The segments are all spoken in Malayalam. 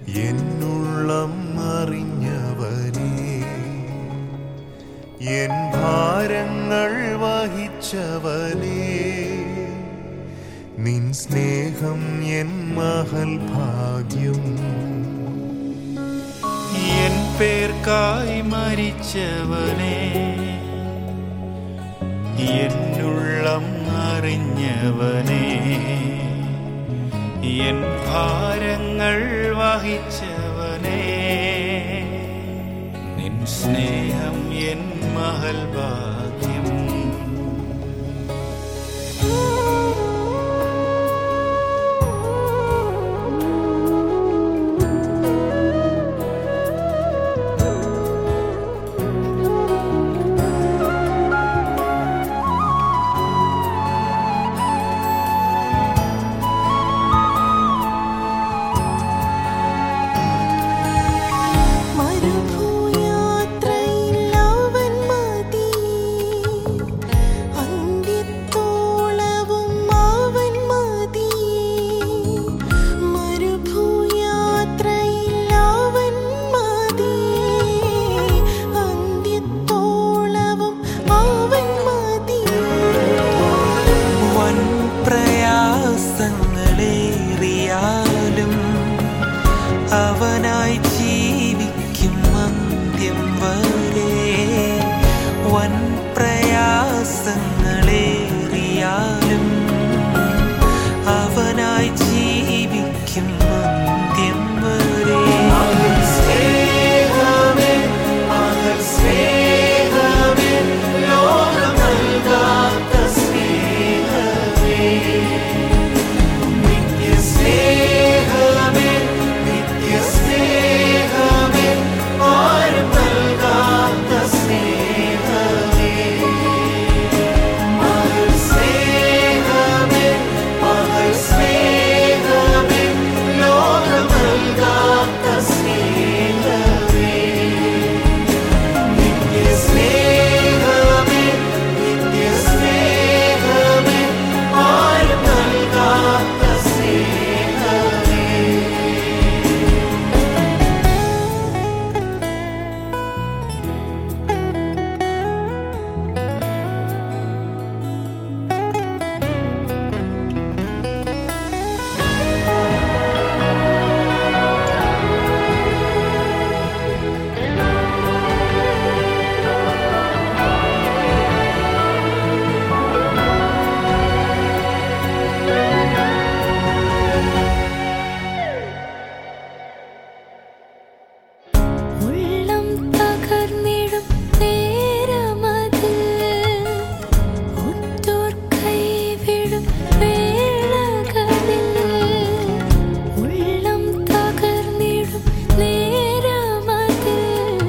എന്നുള്ളം അറിഞ്ഞവനേ എൻ ഭാരങ്ങൾ വഹിച്ചവനേ നിൻ സ്നേഹം എൻ മഹൽ ഭാഗ്യം എൻ പേർക്കായി മരിച്ചവനെ എന്നുള്ളം അറിഞ്ഞവനെ എൻ ഭാരങ്ങൾ വഹിച്ചവനെ നിൻ സ്നേഹം എൻ മഹൽ ഭാഗ്യം മരുഭൂയാത്രയിൽ അവൻ മതി അന്ത്യത്തോളവും അവൻ മതി മരുഭൂയാത്രയിൽ അവൻ മതി അന്ത്യത്തോളവും അവൻ മതി വൻ പ്രയാസങ്ങളേറിയാലും അവനായി ജീവിക്കും അന്ത്യം വരെ വൻ പ്രയാസങ്ങളേറിയാലും അവനായി ജീവിക്കും അന്ത്യം വരെ ഉള്ളം തകർന്നിടും നേരമതിൽ ഒത്തോർ കൈവിടും വേളകളിൽ ഉള്ളം തകർന്നിടും നേരമതിൽ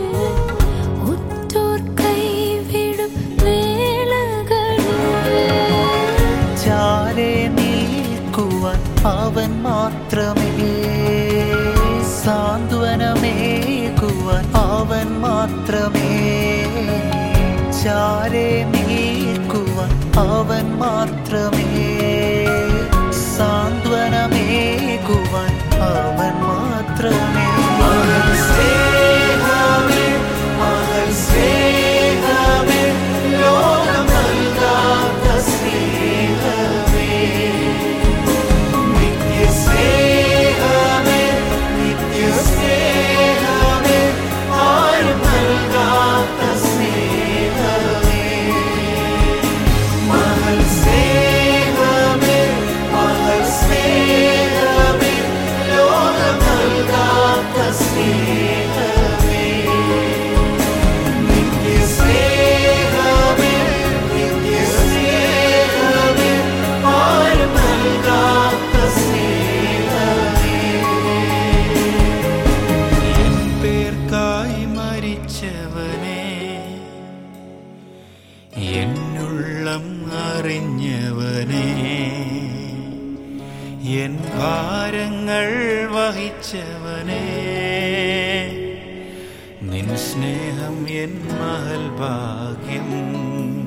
ഒത്തോർ കൈവിടും വേളകളിൽ ചാരെ നിൽക്കുവാൻ അവൻ മാത്രമേ സാന്ത്വനമേകുവാൻ അവൻ മാത്രമേ ചാരെ നിൽക്കുവാൻ അവൻ മാത്രമേ സാന്ത്വനമേകുവാൻ അവൻ മാത്രമേ എൻ പേർക്കായി മരിച്ചവനെ എന്നുള്ളം അറിഞ്ഞവനെ എൻ ഭാരങ്ങൾ വഹിച്ചവനെ നിൻ സ്നേഹം എൻ മഹൽ ഭാഗ്യം